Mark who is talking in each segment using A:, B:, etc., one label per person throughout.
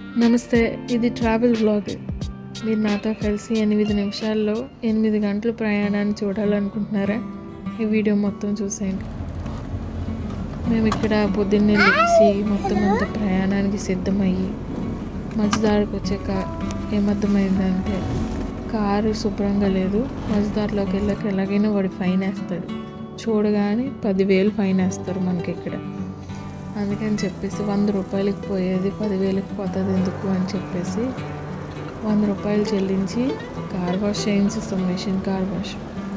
A: నమస్తే ఇది travel blog మీరు నాతో కలిసి ఎనిమిది నిమిషాల్లో ఎనిమిది గంటల ప్రయాణాన్ని చూడాలనుకుంటున్నారా ఈ వీడియో మొత్తం చూసేయండి మేము ఇక్కడ పొద్దున్నే లేచి మొత్తం అంతా ప్రయాణానికి సిద్ధమయ్యి మధ్యదారికి వచ్చాక ఏమర్థమైందంటే కారు శుభ్రంగా లేదు మధ్యదారిలోకి వెళ్ళాక ఎలాగైనా వాడి ఫైన్ వేస్తాడు చూడగానే పదివేలు ఫైన్ వేస్తారు మనకి ఇక్కడ అందుకని చెప్పేసి వంద రూపాయలకి పోయేది పదివేలకు పోతుంది ఎందుకు అని చెప్పేసి వంద రూపాయలు చెల్లించి కార్ వాష్ చేయించేస్తాం మెషిన్ కార్ వాష్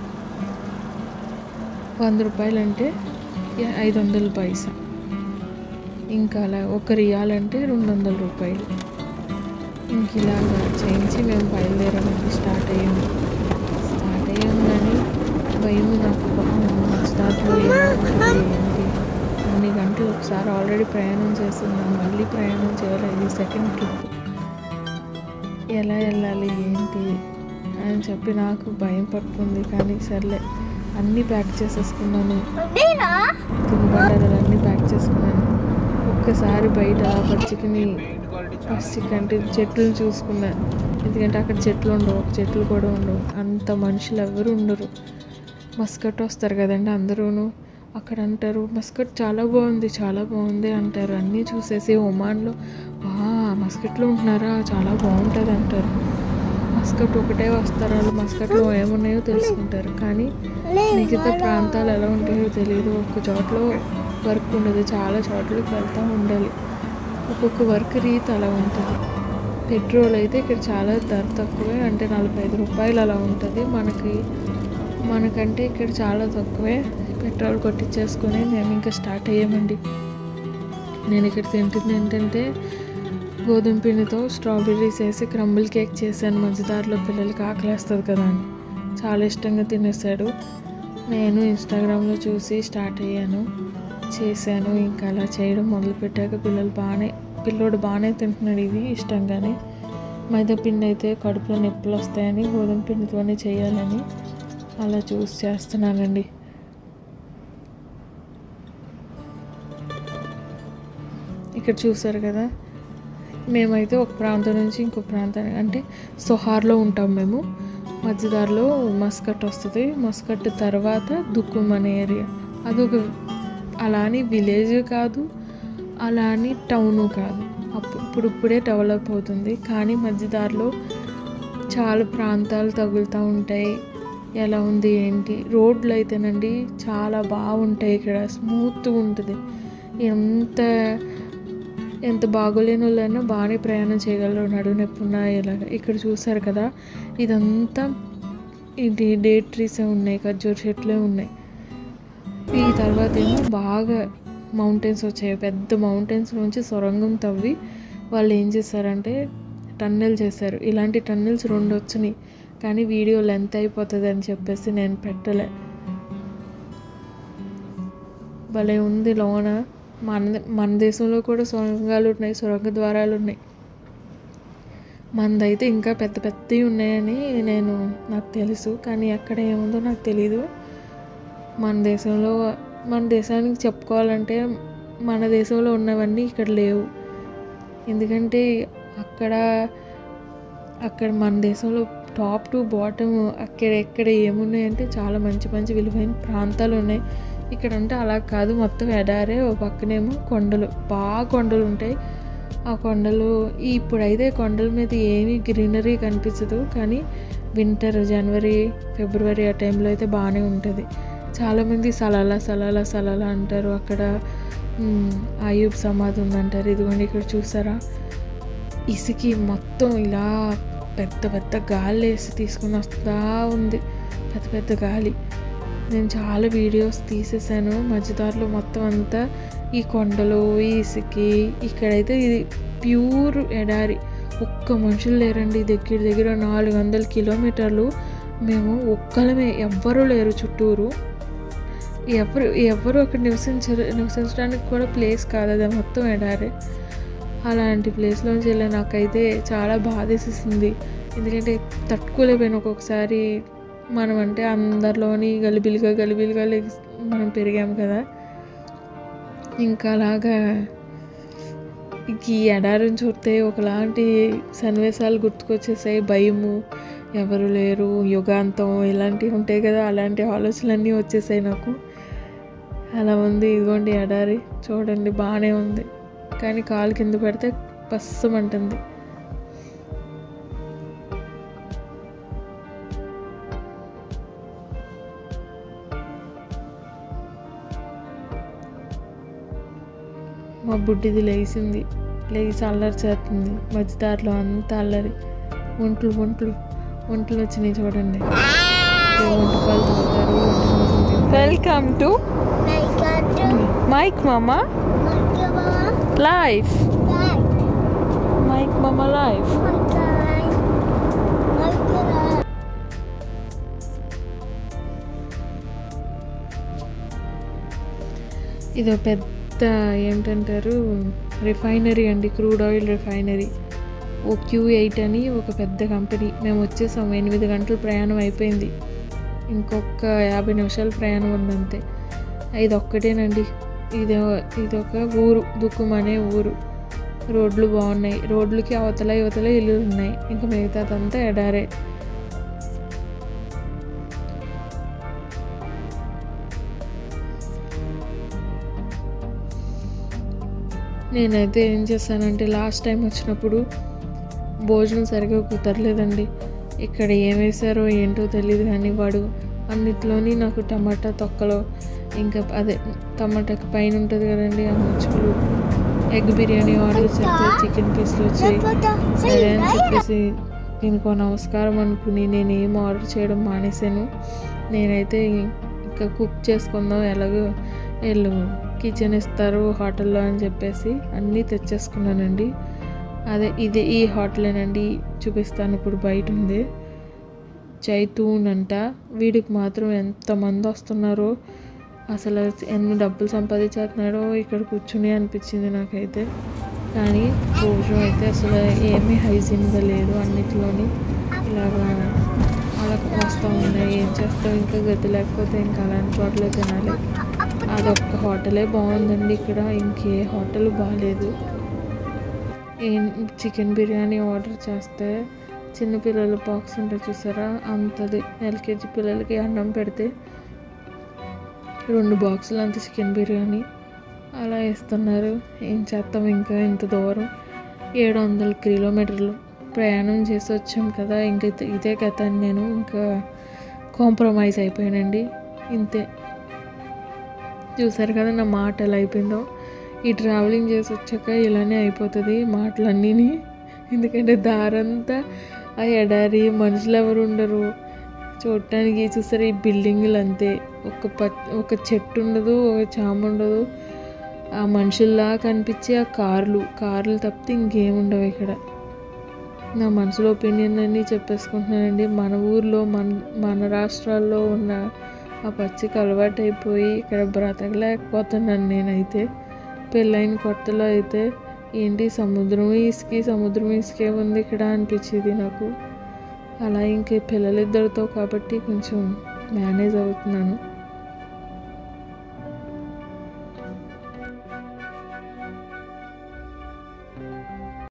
A: వంద రూపాయలు అంటే యా- ఐదు వందల పైసా ఇంకా అలా ఒక రియాల్ అంటే రెండు వందల రూపాయలు ఇంక ఇలాగా చేయించి మేము బయలుదేరామండి స్టార్ట్ అయ్యాము స్టార్ట్ అయ్యాం కానీ భయం నాకు మధ్యదారిలో ఎలా ఉంటుంది ఏంటి అన్ని గంటలు ఒకసారి ఆల్రెడీ ప్రయాణం చేస్తున్నాం మళ్ళీ ప్రయాణం చేయాలి ఇది సెకండ్ ట్రిప్ ఎలా వెళ్ళాలి ఏంటి అని చెప్పి నాకు భయం పట్టుకుంది కానీ సర్లే అన్నీ ప్యాక్ చేసేసుకున్నాను తినుబండారాలు అన్నీ ప్యాక్ చేసుకున్నాను ఒక్కసారి బయట పచ్చికని పచ్చిక అంటే చెట్లు చూసుకున్నా ఎందుకంటే అక్కడ చెట్లు ఉండవు ఒక చెట్లు కూడా ఉండవు అంత మనుషులు ఎవరు ఉండరు మస్కట్ వస్తారు కదండి అందరూను అక్కడ అంటారు మస్కట్ చాలా బాగుంది చాలా బాగుంది అంటారు అన్నీ చూసేసి ఒమాన్లో వా మస్కట్లో ఉంటున్నారా చాలా బాగుంటుంది అంటారు మస్కట్ ఒకటే వస్తారు వాళ్ళు మస్కట్లో ఏమున్నాయో తెలుసుకుంటారు కానీ మిగతా ప్రాంతాలు ఎలా ఉంటాయో తెలియదు ఒక్క చోట్లో వర్క్ ఉండదు చాలా చోట్లకి వెళ్తూ ఉండాలి ఒక్కొక్క వర్క్ రీతి అలా ఉంటుంది పెట్రోల్ అయితే ఇక్కడ చాలా ధర తక్కువే అంటే నలభై ఐదు రూపాయలు అలా ఉంటుంది మనకి మనకంటే ఇక్కడ చాలా తక్కువే పెట్రోల్ కొట్టించేసుకొని మేము ఇంకా స్టార్ట్ అయ్యామండి నేను ఇక్కడ తింటుంది ఏంటంటే గోధుమ పిండితో స్ట్రాబెర్రీస్ వేసి క్రంబుల్ కేక్ చేశాను మధ్యదారిలో పిల్లలకి ఆకలేస్తుంది కదా అని చాలా ఇష్టంగా తినేసాడు నేను ఇన్స్టాగ్రామ్లో చూసి స్టార్ట్ అయ్యాను చేశాను ఇంకా అలా చేయడం మొదలుపెట్టాక పిల్లలు బాగానే పిల్లోడు బాగానే తింటున్నాడు ఇది ఇష్టంగానే మైదా పిండి అయితే కడుపులో నొప్పులు వస్తాయని గోధుమ పిండితోనే చేయాలని అలా చూసి చేస్తున్నానండి ఇక్కడ చూసారు కదా మేమైతే ఒక ప్రాంతం నుంచి ఇంకో ప్రాంతానికి అంటే సొహార్లో ఉంటాం మేము మధ్యదారిలో మస్కట్ వస్తుంది మస్కట్ తర్వాత దుక్కుం అనే ఏరియా అదొక అలా అని విలేజ్ కాదు అలా అని టౌను కాదు అప్పుడు ఇప్పుడు ఇప్పుడే డెవలప్ అవుతుంది కానీ మధ్యదారిలో చాలా ప్రాంతాలు తగులుతూ ఉంటాయి ఎలా ఉంది ఏంటి రోడ్లు అయితేనండి చాలా బాగుంటాయి ఇక్కడ స్మూత్గా ఉంటుంది ఎంత ఎంత బాగోలేని వాళ్ళైనా బాగానే ప్రయాణం చేయగలరు నడువు నొప్పున్నా ఇలాగ ఇక్కడ చూసారు కదా ఇదంతా ఇది డేట్ ట్రీస్ ఉన్నాయి ఖర్జూర చెట్లే ఉన్నాయి ఈ తర్వాత ఏమో బాగా మౌంటైన్స్ వచ్చాయి పెద్ద మౌంటైన్స్ నుంచి సొరంగం తవ్వి వాళ్ళు ఏం చేశారంటే టన్నెల్ చేశారు ఇలాంటి టన్నెల్స్ రెండు వచ్చినాయి కానీ వీడియో లెంత్ అయిపోతుంది అని చెప్పేసి నేను పెట్టలే భలే ఉంది లోన మన మన దేశంలో కూడా సొరంగాలు ఉన్నాయి సొరంగ ద్వారాలు ఉన్నాయి మనదైతే ఇంకా పెద్ద పెద్దవి ఉన్నాయని నేను నాకు తెలుసు కానీ ఎక్కడ ఏముందో నాకు తెలీదు మన దేశంలో మన దేశానికి చెప్పుకోవాలంటే మన దేశంలో ఉన్నవన్నీ ఇక్కడ లేవు ఎందుకంటే అక్కడ అక్కడ మన దేశంలో టాప్ టు బాటమ్ అక్కడ ఎక్కడ ఏమున్నాయంటే చాలా మంచి మంచి విలువైన ప్రాంతాలు ఉన్నాయి ఇక్కడ అంటే అలా కాదు మొత్తం ఎడారే ఓ పక్కనేమో కొండలు బాగా కొండలు ఉంటాయి ఆ కొండలు ఇప్పుడైతే కొండల మీద ఏమీ గ్రీనరీ కనిపించదు కానీ వింటర్ జనవరి ఫిబ్రవరి ఆ టైంలో అయితే బాగానే ఉంటుంది చాలామంది సలాలా సలాలా సలాలా అంటారు అక్కడ మ్, ఆయూబ్ సమాధి ఉందంటారు ఇదిగోండి ఇక్కడ చూసారా ఇసుకి మొత్తం ఇలా పెద్ద పెద్ద గాలి వేసి తీసుకుని వస్తూ ఉంది పెద్ద పెద్ద గాలి నేను చాలా వీడియోస్ తీసేసాను మధ్యదారిలో మొత్తం అంతా ఈ కొండలు ఈ ఇసుకి ఇక్కడైతే ఇది ప్యూర్ ఎడారి ఒక్క మనుషులు లేరండి దగ్గర దగ్గర నాలుగు వందల కిలోమీటర్లు మేము ఒక్కలమే ఎవ్వరూ లేరు చుట్టూరు ఎవరు ఎవరు అక్కడ నివసించరు నివసించడానికి కూడా ప్లేస్ కాదు అది మొత్తం ఎడారే అలాంటి ప్లేస్లోంచి వెళ్ళి నాకైతే చాలా బాధేసేసింది ఎందుకంటే తట్టుకోలేకపోయాను ఒక్కొక్కసారి మనం అంటే అందరిలోని గలిబిలిగా గలిబిలిగా లెగి మనం పెరిగాము కదా ఇంకా అలాగా ఇంక ఈ ఎడారిని చూస్తే ఒకలాంటి సన్నివేశాలు గుర్తుకొచ్చేసాయి భయము ఎవరు లేరు యుగాంతం ఇలాంటివి ఉంటాయి కదా అలాంటి ఆలోచనలన్నీ వచ్చేసాయి నాకు అలా ఉంది ఇదిగోండి ఎడారి చూడండి బాగానే ఉంది కానీ కాలు కింద పెడితే పస్సమంటుంది మా బుడ్డిది లేచింది లేచి అల్లరి చేస్తుంది మధ్యదారిలో అంతా అల్లరి ఒంట్లు ఒంట్లు ఒంట్లు వచ్చినాయి చూడండి ఏ ఒంటి పాలు తాగుతారు ఒంటి మోసం తింటారు welcome to Mike Mama life Mike Mama life ఇది పెద్ద ఏంటంటారు రిఫైనరీ అండి crude oil refinery O Q eight అని ఒక పెద్ద కంపెనీ మేము వచ్చేసాం ఎనిమిది గంటల ప్రయాణం అయిపోయింది ఇంకొక యాభై నిమిషాల ప్రయాణం ఉందంతే ఇది ఒక్కటేనండి ఇది ఇది ఒక ఊరు దుక్కుం అనే ఊరు రోడ్లు బాగున్నాయి రోడ్లకి అవతల యువతల ఇల్లు ఉన్నాయి ఇంకా మిగతాదంతా ఎడారే నేనైతే ఏం చేశానంటే లాస్ట్ టైం వచ్చినప్పుడు భోజనం సరిగా కుదరలేదండి ఇక్కడ ఏం వేశారో ఏంటో తెలియదు కానీ వాడు అన్నిట్లోని నాకు టమాటా తొక్కలో ఇంకా అదే టమాటాకి పైన ఉంటుంది కదండి ఆ ముచ్చులు ఎగ్ బిర్యానీ ఆర్డర్ చేస్తే చికెన్ పీస్లు వచ్చాయి సరే అని చెప్పేసి దీనికో నమస్కారం అనుకుని నేను ఏం ఆర్డర్ చేయడం మానేశాను నేనైతే ఇంకా కుక్ చేసుకుందాం ఎలాగో వీళ్ళు కిచెన్ ఇస్తారు హోటల్లో అని చెప్పేసి అన్నీ తెచ్చేసుకున్నానండి అదే ఇది ఈ హోటలేనండి చూపిస్తాను ఇప్పుడు బయట ఉంది జైతూన్ అంట వీడికి మాత్రం ఎంతమంది వస్తున్నారో అసలు ఎన్ని డబ్బులు సంపాదించేస్తున్నాడో ఇక్కడ కూర్చుని అనిపించింది నాకైతే కానీ భోజనం అయితే అసలు ఏమీ హైజీన్గా లేదు అన్నిటిలోని ఇలాగా అలా వస్తూ ఉన్నాయి ఏం చేస్తాం ఇంకా గతి లేకపోతే ఇంకా అలాంటి చోట్ల తినాలి అదొక్క హోటలే బాగుందండి ఇక్కడ ఇంకే హోటల్ బాగాలేదు ఏం చికెన్ బిర్యానీ ఆర్డర్ చేస్తే చిన్నపిల్లల బాక్స్ ఉంటుంది చూసారా అంతది ఎల్కేజీ పిల్లలకి అన్నం పెడితే రెండు బాక్సులు అంత చికెన్ బిర్యానీ అలా ఇస్తున్నారు ఏం చేస్తాం ఇంకా ఇంత దూరం ఏడు వందల కిలోమీటర్లు ప్రయాణం చేసి వచ్చాం కదా ఇంక ఇదే- ఇదే కదా అని నేను ఇంకా కాంప్రమైజ్ అయిపోయానండి ఇంతే చూసారు కదా నా మాట ఎలా అయిపోయిందో ఈ ట్రావెలింగ్ చేసి వచ్చాక ఇలానే అయిపోతుంది మాటలన్నీని ఎందుకంటే దారంతా ఆ ఎడారి మనుషులు ఎవరు ఉండరు చూడటానికి చూసారు ఈ బిల్డింగులు అంతే ఒక ప ఒక చెట్టు ఉండదు ఒక చామ ఉండదు ఆ మనుషుల్లా కనిపించే ఆ కార్లు కార్లు తప్పితే ఇంకేం ఉండవు ఇక్కడ నా మనసులో ఒపీనియన్ అన్నీ చెప్పేసుకుంటున్నానండి మన ఊర్లో మన మన రాష్ట్రాల్లో ఉన్న ఆ పచ్చికి అలవాటు అయిపోయి ఇక్కడ బ్రతకలేకపోతున్నాను నేనైతే పెళ్ళైన కొత్తలో అయితే ఏంటి సముద్రం ఇసుకి సముద్రం ఇసుకే ఉంది ఇక్కడ అనిపించేది నాకు అలా ఇంకే పిల్లలిద్దరితో కాబట్టి కొంచెం మేనేజ్ అవుతున్నాను